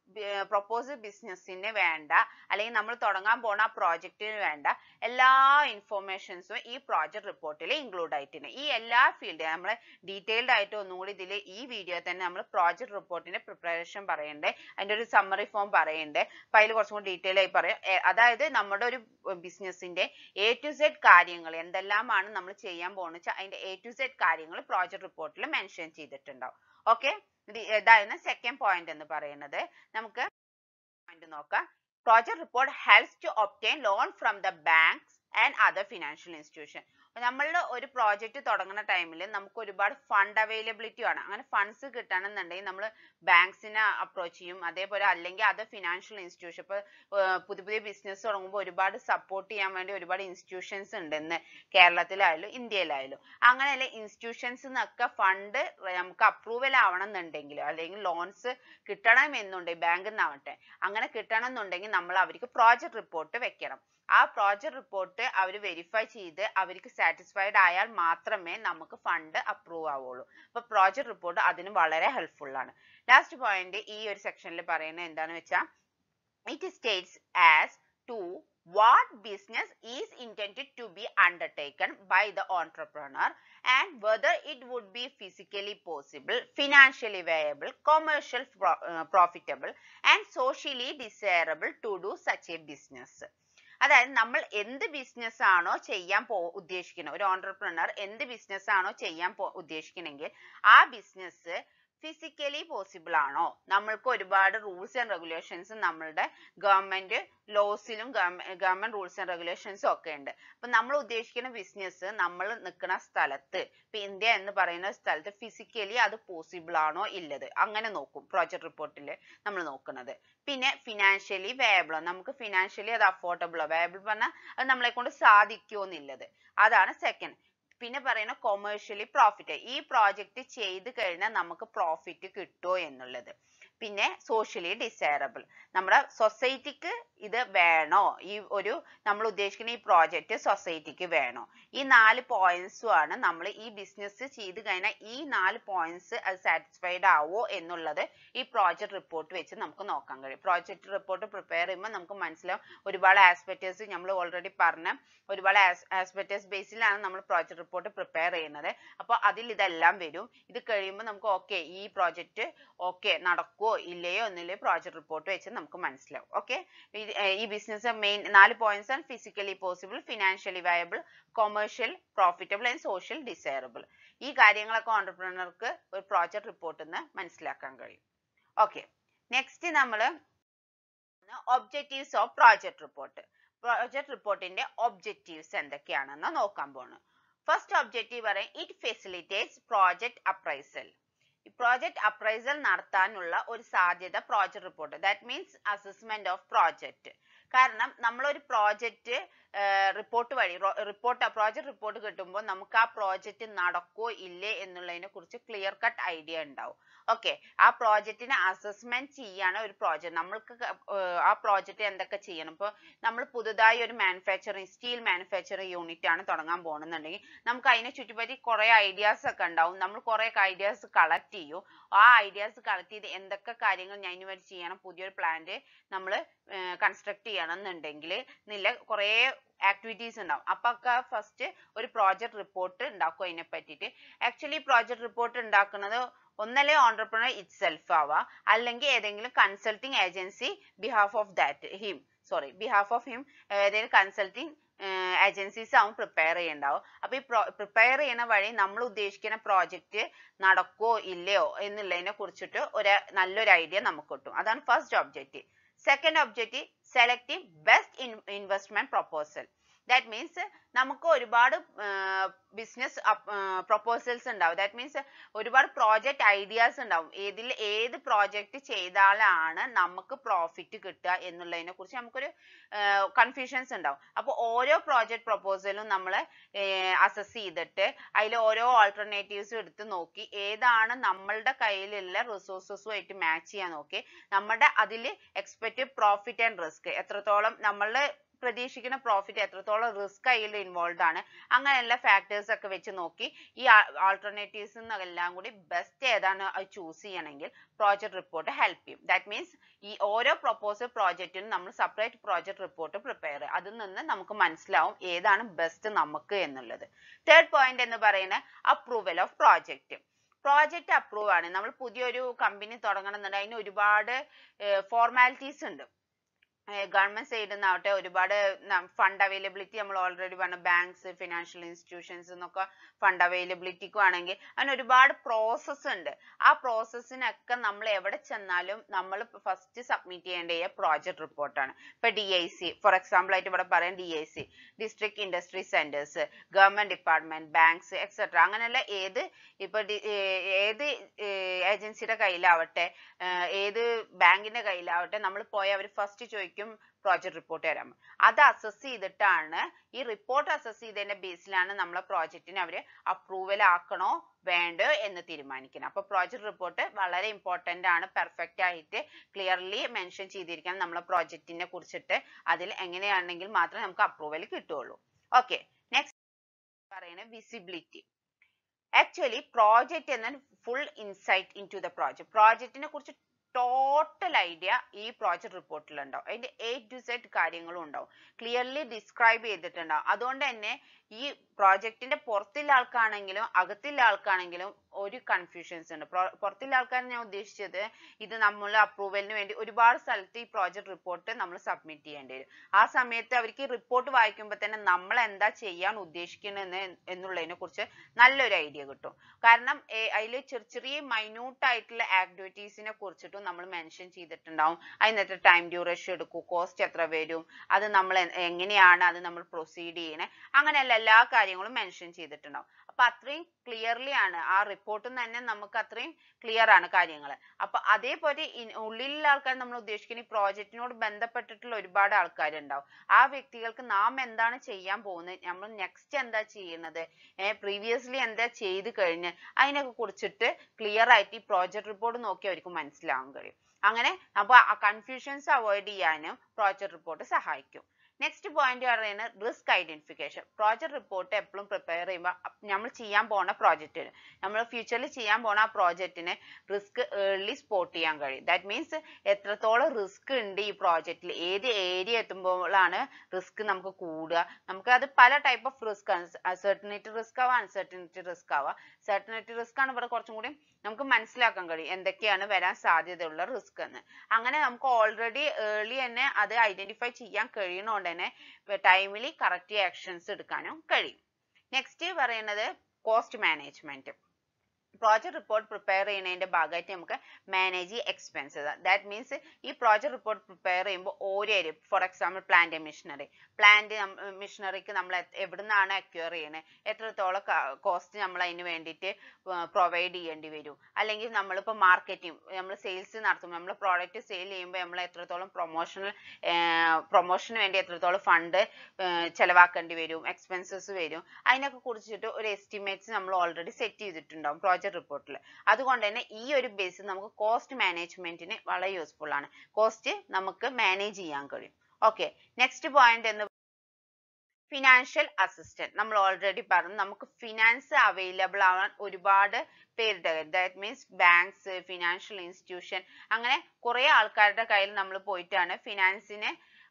പ്രൊപ്പോസ് ബിസിനസ്സിന് വേണ്ട അല്ലെങ്കിൽ നമ്മൾ തുടങ്ങാൻ പോണ ആ പ്രോജക്റ്റിന് വേണ്ട എല്ലാ ഇൻഫോർമേഷൻസും ഈ പ്രോജക്റ്റ് റിപ്പോർട്ടിൽ ഇൻക്ലൂഡ് ആയിട്ടുണ്ട് ഈ എല്ലാ ഫീൽഡ് നമ്മൾ ഡീറ്റെയിൽഡ് ആയിട്ട് ഒന്നുകൂടി ഇതിൽ ഈ വീഡിയോ തന്നെ നമ്മൾ പ്രോജക്റ്റ് റിപ്പോർട്ടിന്റെ പ്രിപ്പറേഷൻ പറയണ്ടേ അതിന്റെ ഒരു സമ്മറി ഫോം പറയണ്ടേ അപ്പൊ അതിൽ കുറച്ചും കൂടി ഡീറ്റെയിൽ ആയി പറയാം എ, അതായത് നമ്മുടെ ഒരു ബിസിനസിന്റെ എ ടു സെഡ് കാര്യങ്ങൾ എന്തെല്ലാമാണ് നമ്മൾ ചെയ്യാൻ പോകുന്നത് വെച്ചാൽ അതിന്റെ എ ടു സെഡ് കാര്യങ്ങൾ പ്രോജക്റ്റ് റിപ്പോർട്ടിൽ മെൻഷൻ ചെയ്തിട്ടുണ്ടാവും ഓക്കെ ഇതായിരുന്നു സെക്കൻഡ് പോയിന്റ് എന്ന് പറയുന്നത് നമുക്ക് പോയിന്റ് നോക്കാം project report helps to obtain loan from the banks and other financial institution നമ്മളുടെ ഒരു പ്രോജക്റ്റ് തുടങ്ങുന്ന ടൈമിൽ നമുക്ക് ഒരുപാട് ഫണ്ട് അവൈലബിലിറ്റി വേണം അങ്ങനെ ഫണ്ട്സ് കിട്ടണമെന്നുണ്ടെങ്കിൽ നമ്മൾ ബാങ്ക്സിനെ അപ്രോച്ച് ചെയ്യും അതേപോലെ അല്ലെങ്കിൽ അതർ ഫിനാൻഷ്യൽ ഇൻസ്റ്റിറ്റ്യൂഷൻ ഇപ്പൊ ഏർ പുതിയ പുതിയ ബിസിനസ് തുടങ്ങുമ്പോൾ ഒരുപാട് സപ്പോർട്ട് ചെയ്യാൻ വേണ്ടി ഒരുപാട് ഇൻസ്റ്റിറ്റ്യൂഷൻസ് ഉണ്ട് ഇന്ന് കേരളത്തിലായാലും ഇന്ത്യയിലായാലും അങ്ങനെയല്ല ഇൻസ്റ്റിറ്റ്യൂഷൻസ് നിന്നൊക്കെ ഫണ്ട് നമുക്ക് അപ്രൂവൽ ആവണം എന്നുണ്ടെങ്കിൽ അല്ലെങ്കിൽ ലോൺസ് കിട്ടണം എന്നുണ്ടെങ്കിൽ ബാങ്കിൽ നിന്നാവട്ടെ അങ്ങനെ കിട്ടണം എന്നുണ്ടെങ്കിൽ നമ്മൾ അവർക്ക് പ്രോജക്റ്റ് റിപ്പോർട്ട് വെക്കണം ആ പ്രോജക്റ്റ് റിപ്പോർട്ട് അവർ വെരിഫൈ ചെയ്ത് അവർക്ക് സാറ്റിസ്ഫൈഡ് ആയാൽ മാത്രമേ നമുക്ക് ഫണ്ട് അപ്രൂവ് ആവുള്ളൂ അപ്പൊ പ്രോജക്റ്റ് റിപ്പോർട്ട് അതിന് വളരെ ഹെൽപ്ഫുൾ ആണ് ലാസ്റ്റ് പോയിന്റ് ഈ ഒരു സെക്ഷനിൽ പറയുന്നത് എന്താണെന്ന് വെച്ചാൽ it states as to what business is intended to be undertaken by the entrepreneur and whether it would be physically possible, financially viable, commercial pro- uh, profitable and socially desirable to do such a business. അതായത് നമ്മൾ എന്ത് business ആണോ ചെയ്യാൻ പോ ഉദ്ദേശിക്കുന്നത് ഒരു entrepreneur എന്ത് business ആണോ ചെയ്യാൻ പോ ഉദ്ദേശിക്കണമെങ്കിൽ ആ ബിസിനസ് ഫിസിക്കലി പോസിബിൾ ആണോ നമ്മൾക്ക് ഒരുപാട് റൂൾസ് ആൻഡ് റെഗുലേഷൻസ് നമ്മളുടെ ഗവൺമെന്റ് ലോസിലും ഗവൺമെന്റ് റൂൾസ് ആൻഡ് റെഗുലേഷൻസും ഒക്കെ ഉണ്ട് അപ്പൊ നമ്മൾ ഉദ്ദേശിക്കുന്ന ബിസിനസ് നമ്മൾ നിൽക്കുന്ന സ്ഥലത്ത് ഇപ്പൊ ഇന്ത്യ എന്ന് പറയുന്ന സ്ഥലത്ത് ഫിസിക്കലി അത് പോസിബിൾ ആണോ ഇല്ലത് അങ്ങനെ നോക്കും പ്രോജക്റ്റ് റിപ്പോർട്ടിൽ നമ്മൾ നോക്കുന്നത് പിന്നെ ഫിനാൻഷ്യലി വേബിളോ നമുക്ക് ഫിനാൻഷ്യലി അത് അഫോർഡബിളോ വേബിൾ പറഞ്ഞാൽ അത് നമ്മളെ കൊണ്ട് സാധിക്കുമോ എന്നുള്ളത് അതാണ് സെക്കൻഡ് പിന്നെ പറയുന്ന കൊമേഴ്ഷ്യലി പ്രോഫിറ്റ് ഈ പ്രോജക്റ്റ് ചെയ്ത് കഴിഞ്ഞാൽ നമുക്ക് പ്രോഫിറ്റ് കിട്ടുമോ എന്നുള്ളത് പിന്നെ സോഷ്യലി ഡിസൈറബിൾ നമ്മുടെ സൊസൈറ്റിക്ക് ഇത് വേണോ ഈ ഒരു നമ്മൾ ഉദ്ദേശിക്കുന്ന ഈ പ്രോജക്റ്റ് സൊസൈറ്റിക്ക് വേണോ ഈ നാല് പോയിന്റ്സും ആണ് നമ്മൾ ഈ ബിസിനസ് ചെയ്ത് കഴിഞ്ഞാൽ ഈ നാല് പോയിന്റ്സ് അത് സാറ്റിസ്ഫൈഡ് ആവോ എന്നുള്ളത് ഈ പ്രോജക്റ്റ് റിപ്പോർട്ട് വെച്ച് നമുക്ക് നോക്കാൻ കഴിയും പ്രോജക്റ്റ് റിപ്പോർട്ട് പ്രിപ്പയർ ചെയ്യുമ്പോൾ നമുക്ക് മനസ്സിലാവും ഒരുപാട് ആസ്പെക്ടേഴ്സ് നമ്മൾ ഓൾറെഡി പറഞ്ഞ ഒരുപാട് ആസ്പെക്ടേഴ്സ് ബേസിലാണ് നമ്മൾ പ്രോജക്റ്റ് റിപ്പോർട്ട് പ്രിപ്പയർ ചെയ്യുന്നത് അപ്പോൾ അതിൽ ഇതെല്ലാം വരും ഇത് കഴിയുമ്പോൾ നമുക്ക് ഓക്കെ ഈ പ്രോജക്റ്റ് ഓക്കെ നടക്കുവോ ഇല്ലയോ എന്നുള്ള പ്രോജക്റ്റ് റിപ്പോർട്ട് വെച്ച് നമുക്ക് മനസ്സിലാവും ഓക്കെ ഈ ബിസിനസ് മെയിൻ നാല് പോയിന്റ്സ് ആണ് physically possible financially viable commercial profitable and social desirable ഈ കാര്യങ്ങളൊക്കെ ഓണ്ടർപ്രണർക്ക് ഒരു പ്രോജക്റ്റ് റിപ്പോർട്ടിൽ നിന്ന് മനസ്സിലാക്കാൻ കഴിയും ഓക്കെ നെക്സ്റ്റ് നമ്മൾ objectives of project report project റിപ്പോർട്ടിന്റെ ഒബ്ജക്റ്റീവ്സ് എന്തൊക്കെയാണെന്ന് നോക്കാൻ പോണ് ഫസ്റ്റ് ഒബ്ജക്റ്റീവ് പറയും it facilitates project appraisal project appraisal നടത്താനുള്ള ഒരു സാധ്യത project report that means assessment of project കാരണം നമ്മളൊരു പ്രോജക്റ്റ് റിപ്പോർട്ട് വഴി റിപ്പോർട്ട് പ്രോജക്റ്റ് റിപ്പോർട്ട് കിട്ടുമ്പോൾ നമുക്ക് ആ പ്രോജക്റ്റ് നടക്കോ ഇല്ലേ എന്നുള്ളതിനെ കുറിച്ച് ക്ലിയർ കട്ട് ഐഡിയ ഉണ്ടാവും ഓക്കെ ആ പ്രോജക്റ്റിനെ അസസ്മെന്റ് ചെയ്യാണ് ഒരു പ്രോജക്റ്റ് നമ്മൾക്ക് ആ പ്രോജക്റ്റ് എന്തൊക്കെ ചെയ്യണം ഇപ്പോൾ നമ്മൾ പുതുതായി ഒരു മാനുഫാക്ചറിങ് സ്റ്റീൽ മാനുഫാക്ചറിങ് യൂണിറ്റ് ആണ് തുടങ്ങാൻ പോകുന്നുണ്ടെങ്കിൽ നമുക്ക് അതിനെ ചുറ്റിപ്പറ്റി കുറെ ഐഡിയാസ് ഒക്കെ ഉണ്ടാവും നമ്മൾ കുറെ ഐഡിയാസ് കളക്ട് ചെയ്യും ആ ഐഡിയാസ് കളക്ട് ചെയ്ത് എന്തൊക്കെ കാര്യങ്ങൾ ഞാൻ ഇനി വരെ ചെയ്യണം പുതിയൊരു പ്ലാന്റ് നമ്മൾ കൺസ്ട്രക്ട് ചെയ്യണം എന്നുണ്ടെങ്കിൽ നില കുറേ ആക്ടിവിറ്റീസ് ഉണ്ടാവും അപ്പൊ ഒക്കെ ഫസ്റ്റ് ഒരു പ്രോജക്റ്റ് റിപ്പോർട്ട് ഉണ്ടാക്കും അതിനെ പറ്റിയിട്ട് ആക്ച്വലി പ്രോജക്റ്റ് റിപ്പോർട്ട് ഉണ്ടാക്കുന്നത് ഒന്നല്ലേ ഓണ്ടർപ്രണർ ഇറ്റ് സെൽഫ് ആവാം അല്ലെങ്കിൽ ഏതെങ്കിലും consulting agency behalf of that him sorry behalf of him ഏതെങ്കിലും കൺസൾട്ടിങ് ഏജൻസീസ് ആവും പ്രിപ്പയർ ചെയ്യണ്ടാവും അപ്പൊ ഈ പ്രിപ്പയർ ചെയ്യുന്ന വഴി നമ്മൾ ഉദ്ദേശിക്കുന്ന പ്രോജക്റ്റ് നടക്കോ ഇല്ലയോ എന്നുള്ളതിനെ കുറിച്ചിട്ട് ഒരു നല്ലൊരു ഐഡിയ നമുക്ക് കിട്ടും അതാണ് first objective second objective selecting best investment proposal that means നമുക്ക് ഒരുപാട് ബിസിനസ് പ്രൊപ്പോസൽസ് ഉണ്ടാവും ദാറ്റ് മീൻസ് ഒരുപാട് പ്രോജക്റ്റ് ഐഡിയാസ് ഉണ്ടാവും ഏതിൽ ഏത് പ്രോജക്റ്റ് ചെയ്താലാണ് നമുക്ക് പ്രോഫിറ്റ് കിട്ടുക എന്നുള്ളതിനെ കുറിച്ച് നമുക്കൊരു കൺഫ്യൂഷൻസ് ഉണ്ടാവും അപ്പോൾ ഓരോ പ്രോജക്റ്റ് പ്രൊപ്പോസലും നമ്മൾ അസസ് ചെയ്തിട്ട് അതിൽ ഓരോ ആൾട്ടർനേറ്റീവ്സും എടുത്ത് നോക്കി ഏതാണ് നമ്മളുടെ കയ്യിലുള്ള റിസോഴ്സസുമായിട്ട് മാച്ച് ചെയ്യാൻ നോക്കി നമ്മുടെ അതിൽ എക്സ്പെക്റ്റഡ് പ്രോഫിറ്റ് ആൻഡ് റിസ്ക് എത്രത്തോളം നമ്മളുടെ പ്രതീക്ഷിക്കുന്ന പ്രോഫിറ്റ് എത്രത്തോളം റിസ്ക് അതിൽ ഇൻവോൾവ് ആണ് അങ്ങനെയുള്ള ഫാക്ടേഴ്സ് ഒക്കെ വെച്ച് നോക്കി ഈ ആൾട്ടർനേറ്റീവ്സ് എല്ലാം കൂടി ബെസ്റ്റ് ഏതാണ് അത് ചൂസ് ചെയ്യണമെങ്കിൽ പ്രോജക്റ്റ് റിപ്പോർട്ട് ഹെൽപ്പ് ചെയ്യും ദാറ്റ് മീൻസ് ഈ ഓരോ പ്രൊപ്പോസൽ പ്രോജക്റ്റിനും നമ്മൾ സെപ്പറേറ്റ് പ്രോജക്റ്റ് റിപ്പോർട്ട് പ്രിപ്പയർ ചെയ്യും അതിൽ നിന്ന് നമുക്ക് മനസ്സിലാവും ഏതാണ് ബെസ്റ്റ് നമുക്ക് എന്നുള്ളത് തേർഡ് പോയിന്റ് എന്ന് പറയുന്നത് approval of project project approve ആണ് നമ്മൾ പുതിയൊരു കമ്പനി തുടങ്ങണമെന്നുണ്ടെങ്കിൽ അതിന് ഒരുപാട് ഫോർമാലിറ്റീസ് ഉണ്ട് ഗവൺമെന്റ് സൈഡിൽ നിന്നാവട്ടെ ഒരുപാട് ഫണ്ട് അവൈലബിലിറ്റി നമ്മൾ ഓൾറെഡി പറഞ്ഞ ബാങ്ക്സ് ഫിനാൻഷ്യൽ ഇൻസ്റ്റിറ്റ്യൂഷൻസ് എന്നൊക്കെ ഫണ്ട് അവൈലബിലിറ്റിക്കും ആണെങ്കിൽ അതിന് ഒരുപാട് പ്രോസസ്സ് ഉണ്ട് ആ പ്രോസസ്സിനൊക്കെ നമ്മൾ എവിടെ ചെന്നാലും നമ്മൾ ഫസ്റ്റ് സബ്മിറ്റ് ചെയ്യേണ്ട പ്രോജക്റ്റ് റിപ്പോർട്ടാണ് ഇപ്പൊ D I C for example ആയിട്ട് ഇവിടെ പറയാം D I C district industry centres government department banks etcetera അങ്ങനെയുള്ള ഏത് ഇപ്പൊ ഏത് ഏജൻസിയുടെ കയ്യിലാവട്ടെ ഏത് ബാങ്കിന്റെ കയ്യിലാവട്ടെ നമ്മൾ പോയി അവർ ഫസ്റ്റ് ചോദിക്കും പ്രോജക്റ്റ് റിപ്പോർട്ട് തരാൻ അത് അസസ് ചെയ്തിട്ടാണ് ഈ റിപ്പോർട്ട് അസസ് ചെയ്തതിന്റെ ബേസിലാണ് നമ്മളെ പ്രോജക്റ്റിന് അവര് അപ്രൂവൽ ആക്കണോ വേണ്ടോ എന്ന് തീരുമാനിക്കുന്നത് അപ്പൊ പ്രോജക്റ്റ് റിപ്പോർട്ട് വളരെ ഇമ്പോർട്ടന്റ് ആണ് പെർഫെക്റ്റ് ആയിട്ട് ക്ലിയർലി മെൻഷൻ ചെയ്തിരിക്കണം നമ്മളെ പ്രോജക്റ്റിനെ കുറിച്ചിട്ട് അതിൽ എങ്ങനെയാണെങ്കിൽ മാത്രമേ നമുക്ക് അപ്രൂവൽ കിട്ടുള്ളൂ ഓക്കെ നെക്സ്റ്റ് പറയുന്നത് വിസിബിലിറ്റി ആക്ച്വലി പ്രോജക്റ്റ് എന്നാൽ full insight into the project പ്രോജക്റ്റിനെ കുറിച്ച് ടോട്ടൽ ഐഡിയ ഈ പ്രോജക്റ്റ് റിപ്പോർട്ടിൽ ഉണ്ടാവും അതിന്റെ എ ടു സെഡ് കാര്യങ്ങളും ഉണ്ടാവും ക്ലിയർലി ഡിസ്ക്രൈബ് ചെയ്തിട്ടുണ്ടാവും അതുകൊണ്ട് തന്നെ ഈ പ്രോജക്റ്റിന്റെ പുറത്തുള്ള ആൾക്കാണെങ്കിലും അകത്തുള്ള ആൾക്കാണെങ്കിലും ഒരു കൺഫ്യൂഷൻസ് ഉണ്ട് പുറത്തുള്ള ആൾക്കാരെ ഞാൻ ഉദ്ദേശിച്ചത് ഇത് നമ്മൾ അപ്രൂവലിന് വേണ്ടി ഒരുപാട് സ്ഥലത്ത് ഈ പ്രോജക്റ്റ് റിപ്പോർട്ട് നമ്മൾ സബ്മിറ്റ് ചെയ്യേണ്ടി വരും ആ സമയത്ത് അവർക്ക് ഈ റിപ്പോർട്ട് വായിക്കുമ്പോൾ തന്നെ നമ്മൾ എന്താ ചെയ്യാൻ ഉദ്ദേശിക്കുന്നത് എന്നുള്ളതിനെ കുറിച്ച് നല്ലൊരു ഐഡിയ കിട്ടും കാരണം അതിൽ ചെറിയ ചെറിയ മൈന്യൂട്ട് ആയിട്ടുള്ള ആക്ടിവിറ്റീസിനെ കുറിച്ചിട്ടും നമ്മൾ മെൻഷൻ ചെയ്തിട്ടുണ്ടാവും അതിനകത്ത് ടൈം ഡ്യൂറേഷൻ എടുക്കും കോസ്റ്റ് എത്ര വരും അത് നമ്മൾ എങ്ങനെയാണ് അത് നമ്മൾ പ്രൊസീഡ് ചെയ്യണേ അങ്ങനെയുള്ള എല്ലാ കാര്യങ്ങളും മെൻഷൻ ചെയ്തിട്ടുണ്ടാവും അപ്പൊ അത്രയും ക്ലിയർലി ആണ് ആ റിപ്പോർട്ടിൽ തന്നെ നമുക്ക് അത്രയും ക്ലിയർ ആണ് കാര്യങ്ങൾ അപ്പൊ അതേപോലെ ഉള്ളിലുള്ള ആൾക്കാർ നമ്മൾ ഉദ്ദേശിക്കുന്ന ഈ പ്രോജക്റ്റിനോട് ബന്ധപ്പെട്ടിട്ടുള്ള ഒരുപാട് ആൾക്കാരുണ്ടാവും ആ വ്യക്തികൾക്ക് നാം എന്താണ് ചെയ്യാൻ പോകുന്നത് നമ്മൾ നെക്സ്റ്റ് എന്താ ചെയ്യുന്നത് പ്രീവിയസ്ലി എന്താ ചെയ്ത് കഴിഞ്ഞ് അതിനൊക്കെ കുറിച്ചിട്ട് ക്ലിയർ ആയിട്ട് ഈ പ്രോജക്റ്റ് റിപ്പോർട്ട് നോക്കി അവർക്ക് മനസ്സിലാവാൻ കഴിയും അങ്ങനെ അപ്പൊ ആ കൺഫ്യൂഷൻസ് അവോയ്ഡ് ചെയ്യാനും പ്രോജക്റ്റ് റിപ്പോർട്ട് സഹായിക്കും നെക്സ്റ്റ് പോയിന്റ് പറയുന്നത് റിസ്ക് ഐഡന്റിഫിക്കേഷൻ പ്രോജക്റ്റ് റിപ്പോർട്ട് എപ്പോഴും പ്രിപ്പയർ ചെയ്യുമ്പോൾ നമ്മൾ ചെയ്യാൻ പോണ പ്രോജക്റ്റിന് നമ്മൾ ഫ്യൂച്ചറിൽ ചെയ്യാൻ പോണ ആ പ്രോജക്റ്റിന് റിസ്ക് ഏർലി സ്പോട്ട് ചെയ്യാൻ കഴിയും ദാറ്റ് മീൻസ് എത്രത്തോളം റിസ്ക് ഉണ്ട് ഈ പ്രോജക്റ്റിൽ ഏത് ഏരിയ എത്തുമ്പോഴാണ് റിസ്ക് നമുക്ക് കൂടുക നമുക്ക് അത് പല type of risk uncertainty risk ആവാം അൺസർട്ടനിറ്റി റിസ്ക് ആവാം സർട്ടനിറ്റി റിസ്ക് ആണ് ഇവിടെ കുറച്ചും കൂടി നമുക്ക് മനസ്സിലാക്കാൻ കഴിയും എന്തൊക്കെയാണ് വരാൻ സാധ്യതയുള്ള റിസ്ക് എന്ന് അങ്ങനെ നമുക്ക് ഓൾറെഡി ഏർലി തന്നെ അത് ഐഡന്റിഫൈ ചെയ്യാൻ കഴിയുന്നതുകൊണ്ട് തന്നെ ടൈമിലി കറക്റ്റ് ആക്ഷൻസ് എടുക്കാനും കഴിയും നെക്സ്റ്റ് പറയുന്നത് cost management project report prepare ചെയ്യുന്നതിന്റെ ഭാഗമായിട്ട് നമുക്ക് മാനേജ് എക്സ്പെൻസസ് ദാറ്റ് മീൻസ് ഈ പ്രോജക്റ്റ് റിപ്പോർട്ട് പ്രിപ്പയർ ചെയ്യുമ്പോൾ ഓരോ area for example plant machinery plant മെഷീനറിക്ക് നമ്മൾ എവിടുന്നാണ് അക്വയർ ചെയ്യുന്നത് എത്രത്തോളം കോസ്റ്റ് നമ്മൾ അതിന് വേണ്ടിയിട്ട് പ്രൊവൈഡ് ചെയ്യേണ്ടി വരും അല്ലെങ്കിൽ നമ്മളിപ്പോൾ മാർക്കറ്റിംഗ് നമ്മൾ സെയിൽസ് നടത്തുമ്പോൾ നമ്മൾ പ്രോഡക്റ്റ് സെയിൽ ചെയ്യുമ്പോൾ നമ്മൾ എത്രത്തോളം പ്രൊമോഷണൽ പ്രൊമോഷന് വേണ്ടി എത്രത്തോളം ഫണ്ട് ചെലവാക്കേണ്ടി വരും എക്സ്പെൻസസ് വരും അതിനൊക്കെ കുറിച്ചിട്ട് ഒരു എസ്റ്റിമേറ്റ്സ് നമ്മൾ ഓൾറെഡി സെറ്റ് ചെയ്തിട്ടുണ്ടാവും പ്രോജക്റ്റ് റിപ്പോർട്ടിൽ അതുകൊണ്ട് തന്നെ ഈ ഒരു ബേസ് നമുക്ക് കോസ്റ്റ് മാനേജ്മെന്റിന് വളരെ യൂസ്ഫുൾ ആണ് കോസ്റ്റ് നമുക്ക് മാനേജ് ചെയ്യാൻ കഴിയും ഓക്കെ നെക്സ്റ്റ് പോയിന്റ് എന്ന് ഫിനാൻഷ്യൽ അസിസ്റ്റന്റ് നമ്മൾ ഓൾറെഡി പറഞ്ഞു നമുക്ക് ഫിനാൻസ് അവൈലബിൾ ആവാൻ ഒരുപാട് പേരുടെ that means banks financial institution അങ്ങനെ കുറെ ആൾക്കാരുടെ കയ്യിൽ നമ്മൾ പോയിട്ടാണ് ഫിനാൻസിനെ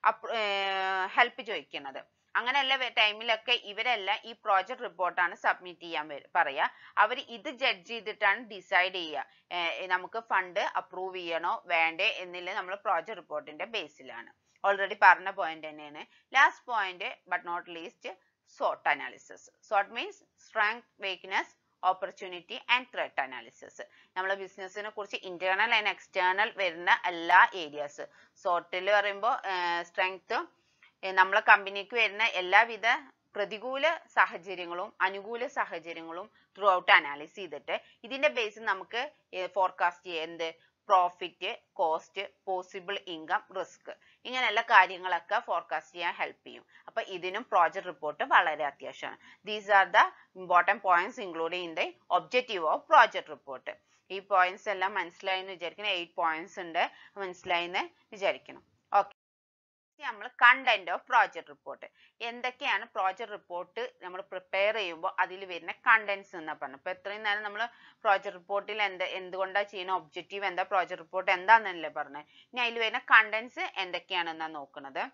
ഹെൽപ്പ് ചോദിക്കുന്നത് അങ്ങനെയുള്ള ടൈമിലൊക്കെ ഇവരെല്ലാം ഈ പ്രോജക്റ്റ് റിപ്പോർട്ടാണ് സബ്മിറ്റ് ചെയ്യാൻ പറയാ അവർ ഇത് ജഡ്ജ് ചെയ്തിട്ടാണ് ഡിസൈഡ് ചെയ്യുക നമുക്ക് ഫണ്ട് അപ്രൂവ് ചെയ്യണോ വേണ്ടേ എന്നില്ല നമ്മൾ പ്രോജക്റ്റ് റിപ്പോർട്ടിന്റെ ബേസിലാണ് ഓൾറെഡി പറഞ്ഞ പോയിന്റ് തന്നെയാണ് last point but not least saute analysis saute means strength weakness opportunity and threat analysis നമ്മളെ ബിസിനസ്സിനെ കുറിച്ച് ഇന്റേണൽ ആൻഡ് എക്സ്റ്റേണൽ വരുന്ന എല്ലാ ഏരിയാസ് സോട്ടിൽ പറയുമ്പോൾ സ്ട്രെങ്ത് നമ്മളെ കമ്പനിക്ക് വരുന്ന എല്ലാവിധ പ്രതികൂല സാഹചര്യങ്ങളും അനുകൂല സാഹചര്യങ്ങളും ത്രൂ ഔട്ട് അനാലിസ് ചെയ്തിട്ട് ഇതിന്റെ ബേസിൽ നമുക്ക് ഫോർകാസ്റ്റ് ചെയ്യാം എന്ത് profit cost possible income risk ഇങ്ങനെയുള്ള കാര്യങ്ങളൊക്കെ ഫോർകാസ്റ്റ് ചെയ്യാൻ ഹെൽപ്പ് ചെയ്യും അപ്പൊ ഇതിനും പ്രോജക്റ്റ് റിപ്പോർട്ട് വളരെ അത്യാവശ്യമാണ് these are the important points include in the objective of project report ഈ പോയിന്റ്സ് എല്ലാം മനസ്സിലായി എന്ന് വിചാരിക്കണം എയ്റ്റ് പോയിന്റ്സ് ഉണ്ട് മനസ്സിലായി എന്ന് വിചാരിക്കണം ഓക്കെ നമ്മൾ കണ്ടന്റ് ഓഫ് പ്രോജക്റ്റ് റിപ്പോർട്ട് എന്തൊക്കെയാണ് പ്രോജക്റ്റ് റിപ്പോർട്ട് നമ്മൾ പ്രിപ്പയർ ചെയ്യുമ്പോൾ അതിൽ വരുന്ന കണ്ടന്റ്സ് എന്നാ പറഞ്ഞു ഇപ്പൊ ഇത്രയും നേരം നമ്മൾ പ്രോജക്റ്റ് റിപ്പോർട്ടിൽ എന്ത് എന്തുകൊണ്ടാ ചെയ്യുന്ന ഒബ്ജക്റ്റീവ് എന്താ പ്രോജക്റ്റ് റിപ്പോർട്ട് എന്താന്നല്ലേ പറഞ്ഞത് ഇനി അതിൽ വരുന്ന കണ്ടന്റ്സ് എന്തൊക്കെയാണെന്നാ നോക്കുന്നത്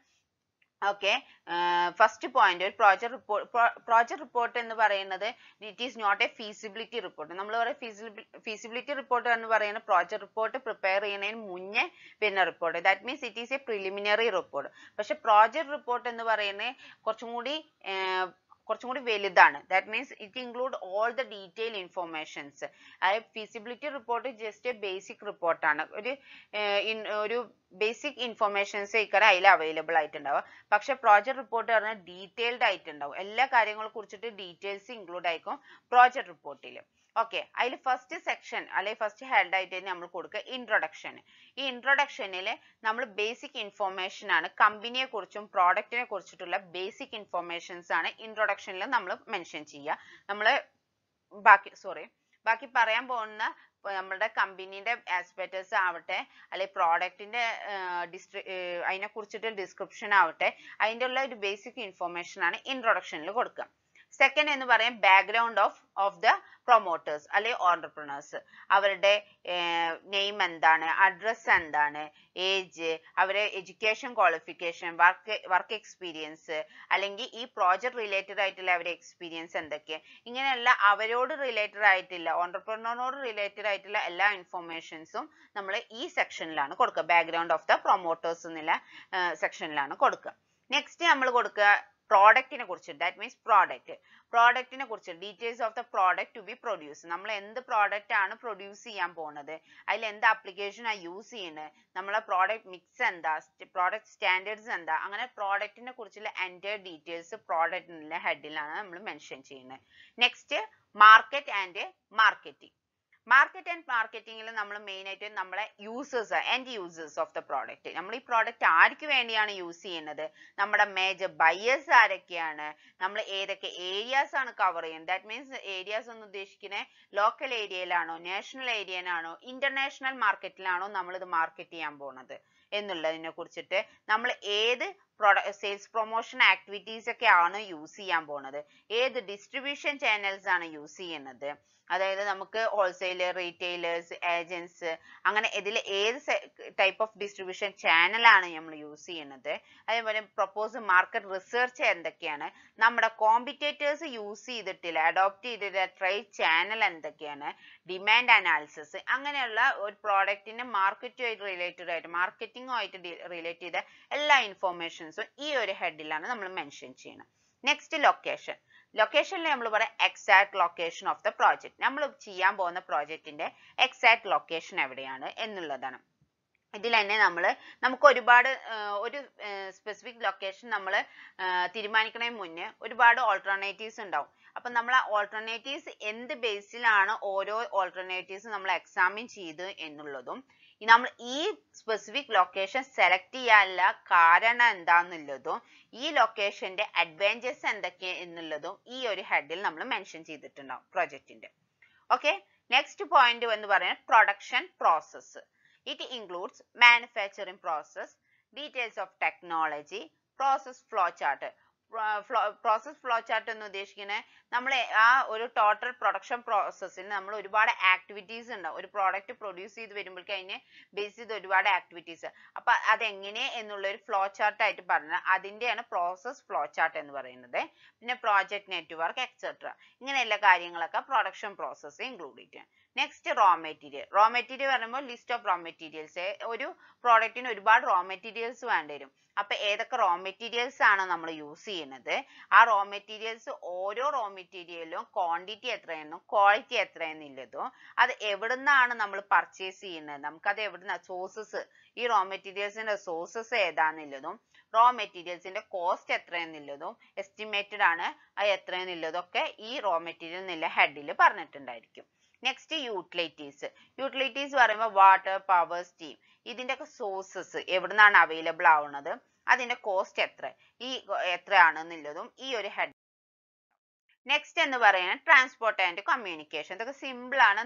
ഓക്കെ ഫസ്റ്റ് പോയിന്റ് ഒരു പ്രോജക്റ്റ് റിപ്പോർട്ട് പ്രോജക്റ്റ് റിപ്പോർട്ട് എന്ന് പറയുന്നത് it is not a feasibility report നമ്മൾ പറയും ഫീസിബിലിറ്റി റിപ്പോർട്ട് എന്ന് പറയുന്ന പ്രോജക്റ്റ് റിപ്പോർട്ട് പ്രിപ്പയർ ചെയ്യുന്നതിന് മുന്നേ വരുന്ന report that means it is a preliminary report പക്ഷെ പ്രോജക്റ്റ് റിപ്പോർട്ട് എന്ന് പറയുന്നത് കുറച്ചും കൂടി ആഹ് കുറച്ചും കൂടി വലുതാണ് that means it include all the detail informations അതായത് ഫീസിബിലിറ്റി റിപ്പോർട്ട് ജസ്റ്റ് ബേസിക് റിപ്പോർട്ടാണ് ഒരു ആഹ് ഇൻ ഒരു ബേസിക് ഇൻഫോർമേഷൻസ് ഇക്കടെ അതിൽ അവൈലബിൾ ആയിട്ടുണ്ടാവുക പക്ഷെ പ്രോജക്റ്റ് റിപ്പോർട്ട് പറഞ്ഞാൽ ഡീറ്റെയിൽഡ് ആയിട്ടുണ്ടാവും എല്ലാ കാര്യങ്ങളെ കുറിച്ചിട്ട് ഡീറ്റെയിൽസ് ഇൻക്ലൂഡ് ആയിരിക്കും പ്രോജക്റ്റ് റിപ്പോർട്ടിൽ ഓക്കെ അതിൽ ഫസ്റ്റ് സെക്ഷൻ അല്ലെങ്കിൽ ഫസ്റ്റ് ഹെഡ് ആയിട്ട് നമ്മൾ കൊടുക്കുക ഇൻട്രൊഡക്ഷൻ ഈ ഇൻട്രൊഡക്ഷനിൽ നമ്മൾ ബേസിക് ഇൻഫോർമേഷൻ ആണ് കമ്പനിയെ കുറിച്ചും പ്രോഡക്റ്റിനെ കുറിച്ചിട്ടുള്ള ബേസിക് ഇൻഫോർമേഷൻസ് ആണ് ഇൻട്രൊഡക്ഷനിൽ നമ്മൾ മെൻഷൻ ചെയ്യുക നമ്മൾ ബാക്കി സോറി ബാക്കി പറയാൻ പോകുന്ന ഇപ്പൊ നമ്മുടെ കമ്പനീന്റെ ആസ്പെക്ടസ് ആവട്ടെ അല്ലെങ്കിൽ പ്രോഡക്റ്റിന്റെ ഡിസ്ട്രി അതിനെ കുറിച്ചിട്ട് ഡിസ്ക്രിപ്ഷൻ ആവട്ടെ അതിന്റെ ഉള്ള ഒരു ബേസിക് ഇൻഫോർമേഷൻ ആണ് ഇൻട്രൊഡക്ഷനിൽ കൊടുക്കുക സെക്കൻഡ് എന്ന് പറയാം background of of the promoters അല്ലെങ്കിൽ ഓണ്ടർപ്രണേഴ്സ് അവരുടെ നെയിം എന്താണ് അഡ്രസ് എന്താണ് ഏജ് അവരെ education qualification work work experience അല്ലെങ്കിൽ ഈ പ്രോജക്റ്റ് റിലേറ്റഡ് ആയിട്ടുള്ള അവരുടെ എക്സ്പീരിയൻസ് എന്തൊക്കെ ഇങ്ങനെയുള്ള അവരോട് റിലേറ്റഡ് ആയിട്ടില്ല ഓണ്ടർപ്രണറിനോട് റിലേറ്റഡ് ആയിട്ടുള്ള എല്ലാ ഇൻഫോർമേഷൻസും നമ്മൾ ഈ സെക്ഷനിലാണ് കൊടുക്കുക ബാക്ക്ഗ്രൗണ്ട് ഓഫ് ദ പ്രൊമോട്ടേഴ്സ് എന്നുള്ള സെക്ഷനിലാണ് കൊടുക്കുക നെക്സ്റ്റ് നമ്മൾ കൊടുക്കുക പ്രോഡക്റ്റിനെ കുറിച്ച് ദാറ്റ് മീൻസ് പ്രോഡക്റ്റ് പ്രോഡക്റ്റിനെ കുറിച്ച് details of the product to be produce നമ്മൾ എന്ത് പ്രോഡക്റ്റ് ആണ് പ്രൊഡ്യൂസ് ചെയ്യാൻ പോകുന്നത് അതിൽ എന്ത് ആപ്ലിക്കേഷൻ ആ യൂസ് ചെയ്യുന്നത് നമ്മളെ പ്രോഡക്റ്റ് മിക്സ് എന്താ പ്രോഡക്റ്റ് സ്റ്റാൻഡേർഡ്സ് എന്താ അങ്ങനെ പ്രോഡക്റ്റിനെ കുറിച്ചുള്ള എൻ്റെ ഡീറ്റെയിൽസ് പ്രോഡക്റ്റിനുള്ള ഹെഡിലാണ് നമ്മൾ മെൻഷൻ ചെയ്യുന്നത് next market and marketing market and മാർക്കറ്റിംഗിൽ നമ്മൾ മെയിൻ ആയിട്ട് നമ്മളെ users end users of the product നമ്മൾ ഈ പ്രോഡക്റ്റ് ആർക്ക് വേണ്ടിയാണ് യൂസ് ചെയ്യുന്നത് നമ്മുടെ മേജർ ബയേഴ്സ് ആരൊക്കെയാണ് നമ്മൾ ഏതൊക്കെ ഏരിയാസ് ആണ് കവർ ചെയ്യുന്നത് ദാറ്റ് മീൻസ് ഏരിയാസ് എന്ന് ഉദ്ദേശിക്കുന്നത് ലോക്കൽ ഏരിയയിലാണോ നാഷണൽ ഏരിയയിലാണോ ഇന്റർനാഷണൽ മാർക്കറ്റിലാണോ നമ്മൾ ഇത് മാർക്കറ്റ് ചെയ്യാൻ പോകുന്നത് എന്നുള്ളതിനെ കുറിച്ചിട്ട് നമ്മൾ ഏത് സെയിൽസ് പ്രൊമോഷൻ ആക്ടിവിറ്റീസ് ഒക്കെ ആണ് യൂസ് ചെയ്യാൻ പോണത് ഏത് ഡിസ്ട്രിബ്യൂഷൻ ചാനൽസ് ആണ് യൂസ് ചെയ്യുന്നത് അതായത് നമുക്ക് ഹോൾസെയിലർ റീറ്റെയിലേഴ്സ് ഏജൻസ് അങ്ങനെ ഇതിൽ ഏത് ടൈപ്പ് ഓഫ് ഡിസ്ട്രിബ്യൂഷൻ ചാനലാണ് നമ്മൾ യൂസ് ചെയ്യുന്നത് അതേപോലെ പ്രൊപ്പോസ് മാർക്കറ്റ് റിസർച്ച് എന്തൊക്കെയാണ് നമ്മുടെ കോമ്പറ്റേറ്റേഴ്സ് യൂസ് ചെയ്തിട്ടില്ല അഡോപ്റ്റ് ചെയ്തിട്ടുള്ള ട്രേഡ് ചാനൽ എന്തൊക്കെയാണ് ഡിമാൻഡ് അനാലിസിസ് അങ്ങനെയുള്ള ഒരു പ്രോഡക്റ്റിന്റെ മാർക്കറ്റുമായിട്ട് റിലേറ്റഡ് ആയിട്ട് മാർക്കറ്റിംഗുമായിട്ട് റിലേറ്റ് ചെയ്ത എല്ലാ ഇൻഫോർമേഷൻസും ഈ ഒരു ഹെഡിലാണ് നമ്മൾ മെൻഷൻ ചെയ്യുന്നത് നെക്സ്റ്റ് ലൊക്കേഷൻ ലൊക്കേഷനിൽ നമ്മൾ പറയാം exact location of the project നമ്മൾ ചെയ്യാൻ പോകുന്ന പ്രോജക്റ്റിന്റെ എക്സാക്ട് ലൊക്കേഷൻ എവിടെയാണ് എന്നുള്ളതാണ് ഇതിൽ തന്നെ നമ്മൾ നമുക്ക് ഒരുപാട് ഒരു സ്പെസിഫിക് ലൊക്കേഷൻ നമ്മൾ തീരുമാനിക്കുന്നതിന് മുന്നേ ഒരുപാട് ഓൾട്ടർനേറ്റീവ്സ് ഉണ്ടാവും അപ്പൊ നമ്മൾ ആ ഓൾട്ടർനേറ്റീവ്സ് എന്ത് ബേസിലാണ് ഓരോ ഓൾട്ടർനേറ്റീവ്സ് നമ്മൾ എക്സാമിൻ ചെയ്ത് എന്നുള്ളതും നമ്മൾ ഈ സ്പെസിഫിക് ലൊക്കേഷൻ സെലക്ട് ചെയ്യാനുള്ള കാരണം എന്താന്നുള്ളതും ഈ ലൊക്കേഷന്റെ അഡ്വാൻറ്റേജസ് എന്തൊക്കെ എന്നുള്ളതും ഈ ഒരു ഹെഡിൽ നമ്മൾ മെൻഷൻ ചെയ്തിട്ടുണ്ടാവും പ്രൊജക്റ്റിന്റെ ഓക്കെ നെക്സ്റ്റ് പോയിന്റ് എന്ന് പറയുന്നത് production process It includes manufacturing process, details of technology, process flow chart. Process flow chart എന്ന് ഉദ്ദേശിക്കുന്നത് നമ്മൾ ആ ഒരു ടോട്ടൽ പ്രൊഡക്ഷൻ പ്രോസസ്സിൽ നമ്മൾ ഒരുപാട് ആക്ടിവിറ്റീസ് ഉണ്ടാവും ഒരു പ്രോഡക്റ്റ് പ്രൊഡ്യൂസ് ചെയ്ത് വരുമ്പോഴേക്കും അതിനെ ബേസ് ചെയ്ത് ഒരുപാട് ആക്ടിവിറ്റീസ് അപ്പൊ അതെങ്ങനെ എന്നുള്ള ഒരു ഫ്ലോ ചാർട്ട് ആയിട്ട് പറഞ്ഞാൽ അതിന്റെയാണ് പ്രോസസ് ഫ്ലോ ചാർട്ട് എന്ന് പറയുന്നത് പിന്നെ പ്രോജക്ട് നെറ്റ്വർക്ക് എക്സെട്ര ഇങ്ങനെയുള്ള കാര്യങ്ങളൊക്കെ പ്രൊഡക്ഷൻ പ്രോസസ്സ് ഇൻക്ലൂഡ് ചെയ്തിട്ടുണ്ട് next raw material raw material പറയുമ്പോൾ ലിസ്റ്റ് ഓഫ് റോ മെറ്റീരിയൽസ് ഒരു പ്രോഡക്റ്റിന് ഒരുപാട് റോ മെറ്റീരിയൽസ് വേണ്ടി വരും അപ്പൊ ഏതൊക്കെ റോ മെറ്റീരിയൽസ് ആണ് നമ്മൾ യൂസ് ചെയ്യുന്നത് ആ റോ മെറ്റീരിയൽസ് ഓരോ റോ മെറ്റീരിയലും ക്വാണ്ടിറ്റി എത്രയെന്നും ക്വാളിറ്റി എത്രയെന്നുള്ളതും അത് എവിടുന്നാണ് നമ്മൾ പർച്ചേസ് ചെയ്യുന്നത് നമുക്കത് എവിടുന്ന സോഴ്സസ് ഈ റോ മെറ്റീരിയൽസിന്റെ സോഴ്സസ് ഏതാന്നുള്ളതും റോ മെറ്റീരിയൽസിന്റെ കോസ്റ്റ് എത്രയെന്നുള്ളതും എസ്റ്റിമേറ്റഡ് ആണ് അത് എത്രയെന്നുള്ളതൊക്കെ ഈ റോ മെറ്റീരിയൽ എന്നുള്ള ഹെഡിൽ പറഞ്ഞിട്ടുണ്ടായിരിക്കും നെക്സ്റ്റ് യൂട്ടിലിറ്റീസ് യൂട്ടിലിറ്റീസ് പറയുമ്പോൾ വാട്ടർ പവർ സ്റ്റീം ഇതിന്റെ ഒക്കെ സോഴ്സസ് എവിടുന്നാണ് അവൈലബിൾ ആവുന്നത് അതിന്റെ കോസ്റ്റ് എത്ര ഈ എത്രയാണെന്നുള്ളതും ഈ ഒരു ഹെഡ് നെക്സ്റ്റ് എന്ന് പറയുന്നത് ട്രാൻസ്പോർട്ട് ആൻഡ് കമ്മ്യൂണിക്കേഷൻ ഇതൊക്കെ സിമ്പിൾ ആണ്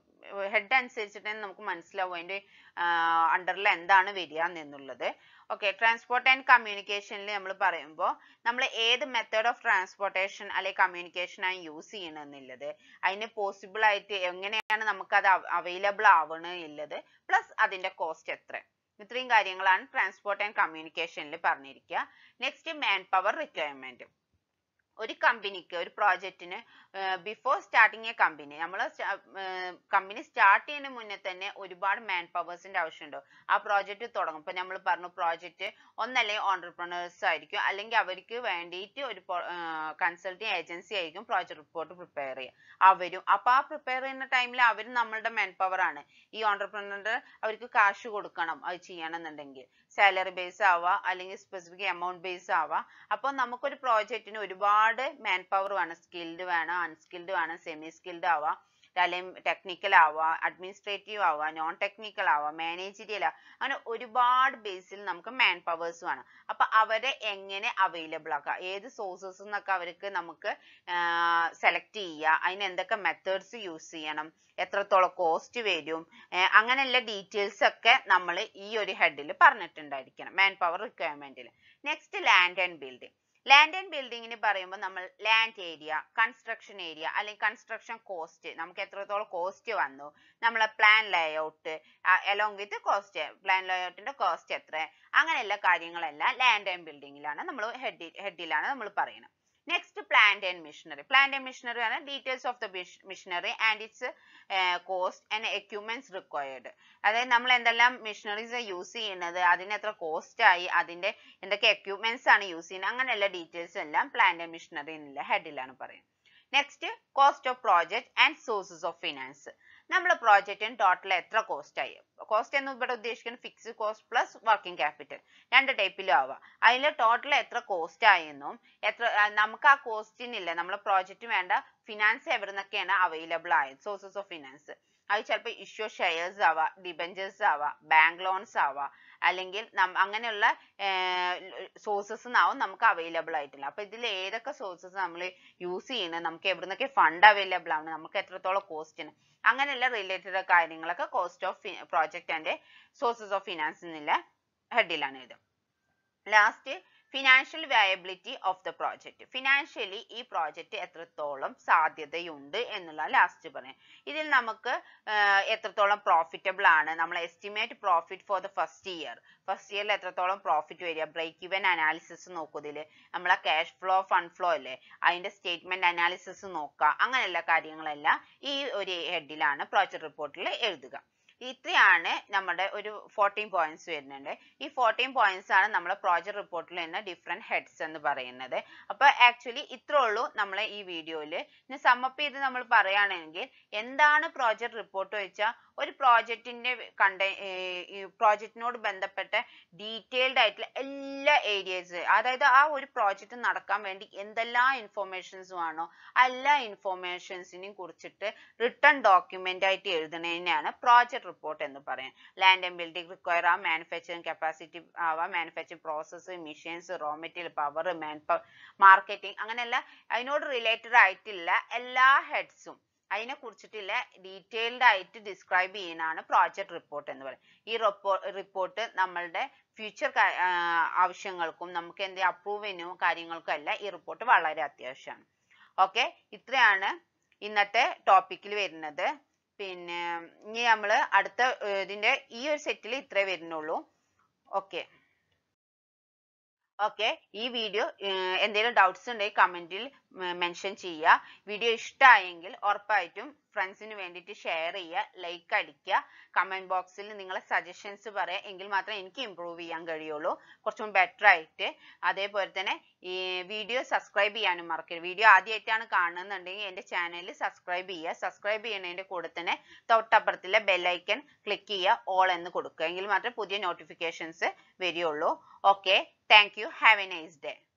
ഹെഡ് അനുസരിച്ചിട്ട് തന്നെ നമുക്ക് മനസ്സിലാവും അതിന്റെ അണ്ടറിൽ എന്താണ് വരിക എന്നുള്ളത് ഓക്കെ ട്രാൻസ്പോർട്ട് ആൻഡ് കമ്മ്യൂണിക്കേഷനിൽ നമ്മൾ പറയുമ്പോൾ നമ്മൾ ഏത് മെത്തേഡ് ഓഫ് ട്രാൻസ്പോർട്ടേഷൻ അല്ലെങ്കിൽ കമ്മ്യൂണിക്കേഷൻ ആണ് യൂസ് ചെയ്യണമെന്നുള്ളത് അതിന് പോസിബിൾ ആയിട്ട് എങ്ങനെയാണ് നമുക്ക് അത് അവൈലബിൾ ആവണം എന്നുള്ളത് പ്ലസ് അതിന്റെ കോസ്റ്റ് എത്ര ഇത്രയും കാര്യങ്ങളാണ് ട്രാൻസ്പോർട്ട് ആൻഡ് കമ്മ്യൂണിക്കേഷനിൽ പറഞ്ഞിരിക്കുക നെക്സ്റ്റ് മാൻ പവർ റിക്വയർമെന്റ് ഒരു കമ്പനിക്ക് ഒരു പ്രോജക്റ്റിന് ബിഫോർ സ്റ്റാർട്ടിങ് എ കമ്പനി നമ്മൾ കമ്പനി സ്റ്റാർട്ട് ചെയ്യുന്നതിന് മുന്നേ തന്നെ ഒരുപാട് മാൻ പവേഴ്സിന്റെ ആവശ്യമുണ്ടോ ആ പ്രോജക്റ്റ് തുടങ്ങും ഇപ്പൊ നമ്മൾ പറഞ്ഞു പ്രോജക്റ്റ് ഒന്നല്ലെങ്കിൽ ഓണ്ടർപ്രണേഴ്സ് ആയിരിക്കും അല്ലെങ്കിൽ അവർക്ക് വേണ്ടിയിട്ട് ഒരു കൺസൾട്ടിങ് ഏജൻസി ആയിരിക്കും പ്രോജക്റ്റ് റിപ്പോർട്ട് പ്രിപ്പയർ ചെയ്യുക അവരും അപ്പൊ ആ പ്രിപ്പയർ ചെയ്യുന്ന ടൈമിൽ അവരും നമ്മളുടെ മാൻ പവർ ആണ് ഈ ഓണ്ടർപ്രണറിന്റെ അവർക്ക് കാശ് കൊടുക്കണം അത് ചെയ്യണമെന്നുണ്ടെങ്കിൽ സാലറി ബേസ് ആവാം അല്ലെങ്കിൽ സ്പെസിഫിക് എമൗണ്ട് ബേസ് ആവാം അപ്പോൾ നമുക്കൊരു പ്രോജക്റ്റിന് ഒരുപാട് മാൻ പവർ വേണം സ്കിൽഡ് വേണം അൺസ്കിൽഡ് വേണം സെമി സ്കിൽഡ് ആവാം അല്ലെങ്കിൽ ടെക്നിക്കൽ ആവാം അഡ്മിനിസ്ട്രേറ്റീവ് ആവാം നോൺ ടെക്നിക്കൽ ആവാം മാനേജറിയൽ ആവാം അങ്ങനെ ഒരുപാട് ബേസിൽ നമുക്ക് മാൻ പവേഴ്സ് വേണം അപ്പൊ അവരെ എങ്ങനെ അവൈലബിൾ ആക്കാം ഏത് സോഴ്സസ് എന്നൊക്കെ അവർക്ക് നമുക്ക് സെലക്ട് ചെയ്യുക അതിന് എന്തൊക്കെ മെത്തേഡ്സ് യൂസ് ചെയ്യണം എത്രത്തോളം കോസ്റ്റ് വരും അങ്ങനെയുള്ള ഡീറ്റെയിൽസ് ഒക്കെ നമ്മൾ ഈ ഒരു ഹെഡിൽ പറഞ്ഞിട്ടുണ്ടായിരിക്കണം മാൻ പവർ റിക്വയർമെന്റിൽ next land and building land and ബിൽഡിങ്ങിന് പറയുമ്പോൾ നമ്മൾ ലാൻഡ് ഏരിയ കൺസ്ട്രക്ഷൻ ഏരിയ അല്ലെങ്കിൽ കൺസ്ട്രക്ഷൻ കോസ്റ്റ് നമുക്ക് എത്രത്തോളം കോസ്റ്റ് വന്നു നമ്മളെ plan layout along with cost plan ലേഔട്ടിന്റെ കോസ്റ്റ് എത്ര അങ്ങനെയുള്ള കാര്യങ്ങളെല്ലാം ലാൻഡ് ആൻഡ് ബിൽഡിങ്ങിലാണ് നമ്മൾ ഹെഡ് ഹെഡിലാണ് നമ്മൾ പറയുന്നത് next plant and machinery plant and machinery ആണ് details of the machinery and its cost and equipments required അതായത് നമ്മൾ എന്തെല്ലാം മിഷനറീസ് യൂസ് ചെയ്യുന്നത് അതിന് എത്ര കോസ്റ്റ് ആയി അതിന്റെ എന്തൊക്കെ എക്യുപ്മെന്റ്സ് ആണ് യൂസ് ചെയ്യുന്നത് അങ്ങനെയുള്ള ഡീറ്റെയിൽസ് എല്ലാം പ്ലാന്റ് ആൻഡ് മിഷനറി എന്നുള്ള ഹെഡിലാണ് പറയുന്നത് next cost of project and sources of finance നമ്മൾ പ്രോജക്റ്റിന് ടോട്ടൽ എത്ര കോസ്റ്റ് ആയി കോസ്റ്റ് എന്ന് ഇവിടെ ഉദ്ദേശിക്കുന്നത് fixed cost plus working capital രണ്ട് ടൈപ്പിലും ആവാം അതിൽ ടോട്ടൽ എത്ര കോസ്റ്റ് ആയെന്നും എത്ര നമുക്ക് ആ കോസ്റ്റിനില്ല നമ്മളെ പ്രോജക്റ്റ് വേണ്ട ഫിനാൻസ് എവിടെ നിന്നൊക്കെയാണ് അവൈലബിൾ ആയത് സോഴ്സസ് ഓഫ് ഫിനാൻസ് അത് ചിലപ്പോൾ ഇഷ്യൂ ഷെയർസ് ആവാം ഡിബഞ്ചേഴ്സ് ആവാം ബാങ്ക് ലോൺസ് ആവാം അല്ലെങ്കിൽ അങ്ങനെയുള്ള സോഴ്സസ് ആവും നമുക്ക് അവൈലബിൾ ആയിട്ടില്ല അപ്പൊ ഇതിൽ ഏതൊക്കെ സോഴ്സസ് നമ്മൾ യൂസ് ചെയ്യുന്നത് നമുക്ക് എവിടെ നിന്നൊക്കെ ഫണ്ട് അവൈലബിൾ ആണ് നമുക്ക് എത്രത്തോളം കോസ്റ്റിന് അങ്ങനെയുള്ള റിലേറ്റഡ് കാര്യങ്ങളൊക്കെ cost of project and sources of finance എന്നുള്ള ഹെഡിലാണ് ഇത് last financial viability of the project financially ഈ പ്രോജക്റ്റ് എത്രത്തോളം സാധ്യതയുണ്ട് എന്നുള്ള ലാസ്റ്റ് പറയാം ഇതിൽ നമുക്ക് എത്രത്തോളം പ്രോഫിറ്റബിൾ ആണ് നമ്മൾ estimate profit for the first year first ഇയറിൽ എത്രത്തോളം പ്രോഫിറ്റ് വരിക ബ്രേക്ക് ഇവൻ അനാലിസിസ് നോക്കും ഇതിൽ നമ്മളെ ക്യാഷ് ഫ്ലോ ഫണ്ട് ഫ്ലോ അല്ലേ അതിന്റെ സ്റ്റേറ്റ്മെന്റ് അനാലിസിസ് നോക്കുക അങ്ങനെയുള്ള കാര്യങ്ങളെല്ലാം ഈ ഒരു ഹെഡിലാണ് പ്രോജക്റ്റ് റിപ്പോർട്ടിൽ എഴുതുക ഇത്രയാണ് നമ്മുടെ ഒരു ഫോർട്ടീൻ പോയിന്റ്സ് വരുന്നുണ്ട് ഈ ഫോർട്ടീൻ പോയിന്റ്സ് ആണ് നമ്മുടെ പ്രോജക്റ്റ് റിപ്പോർട്ടിൽ വരുന്ന ഡിഫറെന്റ് ഹെഡ്സ് എന്ന് പറയുന്നത് അപ്പൊ ആക്ച്വലി ഇത്രേ ഉള്ളൂ നമ്മളെ ഈ വീഡിയോയിൽ ഇനി സമ്മപ്പ് ചെയ്ത് നമ്മൾ പറയുകയാണെങ്കിൽ എന്താണ് പ്രോജക്റ്റ് റിപ്പോർട്ട് വെച്ചാൽ ഒരു പ്രോജക്റ്റിന്റെ കണ്ട പ്രോജക്റ്റിനോട് ബന്ധപ്പെട്ട ഡീറ്റെയിൽഡ് ആയിട്ടുള്ള എല്ലാ ഏരിയസ് അതായത് ആ ഒരു പ്രോജക്റ്റ് നടക്കാൻ വേണ്ടി എന്തെല്ലാം ഇൻഫോർമേഷൻസ് വേണോ എല്ലാ ഇൻഫോർമേഷൻസിനെയും കുറിച്ചിട്ട് റിട്ടേൺ ഡോക്യുമെന്റ് ആയിട്ട് എഴുതുന്നതിനാണ് പ്രോജക്റ്റ് റിപ്പോർട്ട് എന്ന് പറയാം ലാൻഡ് ആൻഡ് ബിൽഡിംഗ് റിക്വയർ ആ മാനുഫാക്ചറിങ് കപ്പാസിറ്റി ആവാം manufacturing process machines raw material power manpower marketing അങ്ങനെയുള്ള അതിനോട് റിലേറ്റഡ് ആയിട്ടുള്ള എല്ലാ ഹെഡ്സും അതിനെ കുറിച്ചിട്ടുള്ള ഡീറ്റെയിൽഡ് ആയിട്ട് ഡിസ്ക്രൈബ് ചെയ്യുന്നതാണ് പ്രോജക്റ്റ് റിപ്പോർട്ട് എന്ന് പറയുന്നത് ഈ റിപ്പോർട്ട് നമ്മളുടെ ഫ്യൂച്ചർ ആവശ്യങ്ങൾക്കും നമുക്ക് എന്ത് അപ്രൂവിനും കാര്യങ്ങൾക്കും എല്ലാം ഈ റിപ്പോർട്ട് വളരെ അത്യാവശ്യമാണ് ഓക്കെ ഇത്രയാണ് ഇന്നത്തെ ടോപ്പിക്കിൽ വരുന്നത് പിന്നെ ഇനി നമ്മൾ അടുത്ത ഇതിന്റെ ഈ ഒരു സെറ്റിൽ ഇത്രേ വരുന്നുള്ളൂ ഓക്കെ ഓക്കെ ഈ വീഡിയോ എന്തെങ്കിലും ഡൗട്ട്സ് ഉണ്ടെങ്കിൽ കമന്റിൽ മെൻഷൻ ചെയ്യുക വീഡിയോ ഇഷ്ടമായെങ്കിൽ ഉറപ്പായിട്ടും ഫ്രണ്ട്സിന് വേണ്ടിയിട്ട് ഷെയർ ചെയ്യുക ലൈക്ക് അടിക്കുക കമന്റ് ബോക്സിൽ നിങ്ങളെ സജഷൻസ് പറയാം എങ്കിൽ മാത്രമേ എനിക്ക് ഇമ്പ്രൂവ് ചെയ്യാൻ കഴിയുള്ളൂ കുറച്ചും ബെറ്റർ ആയിട്ട് അതേപോലെ തന്നെ ഈ വീഡിയോ സബ്സ്ക്രൈബ് ചെയ്യാനും മറക്കരുത് വീഡിയോ ആദ്യമായിട്ടാണ് കാണുന്നുണ്ടെങ്കിൽ എൻ്റെ ചാനൽ സബ്സ്ക്രൈബ് ചെയ്യുക സബ്സ്ക്രൈബ് ചെയ്യുന്നതിൻ്റെ കൂടെ തന്നെ തൊട്ടപ്പുറത്തിലെ ബെല്ലൈക്കൺ ക്ലിക്ക് ചെയ്യുക ഓൾ എന്ന് കൊടുക്കുക എങ്കിൽ മാത്രമേ പുതിയ നോട്ടിഫിക്കേഷൻസ് വരികയുള്ളൂ okay thank you have a nice day